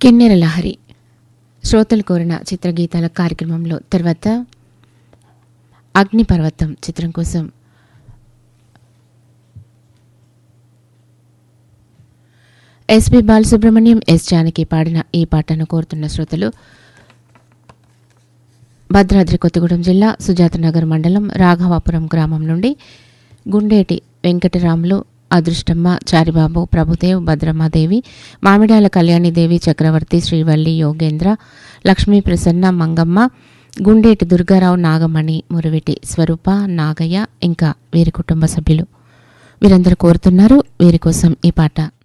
కిన్నెర లహరి శ్రోతలు కోరిన చిత్రగీతాల కార్యక్రమంలో తర్వాత అగ్నిపర్వతం చిత్రం కోసం ఎస్పి బాలసుబ్రహ్మణ్యం ఎస్ జానకి పాడిన ఈ పాటను కోరుతున్న శ్రోతలు భద్రాద్రి కొత్తగూడెం జిల్లా సుజాతనగర్ మండలం రాఘవాపురం గ్రామం నుండి గుండేటి వెంకటరాములు అదృష్టమ్మ చారిబాబు ప్రభుదేవ్ భద్రమ్మాదేవి మామిడాల కళ్యాణిదేవి చక్రవర్తి శ్రీవల్లి యోగేంద్ర లక్ష్మీ ప్రసన్న మంగమ్మ గుండేటి దుర్గారావు నాగమణి మురివిటి స్వరూప నాగయ్య ఇంకా వీరి కుటుంబ సభ్యులు వీరందరూ కోరుతున్నారు వీరి కోసం ఈ పాట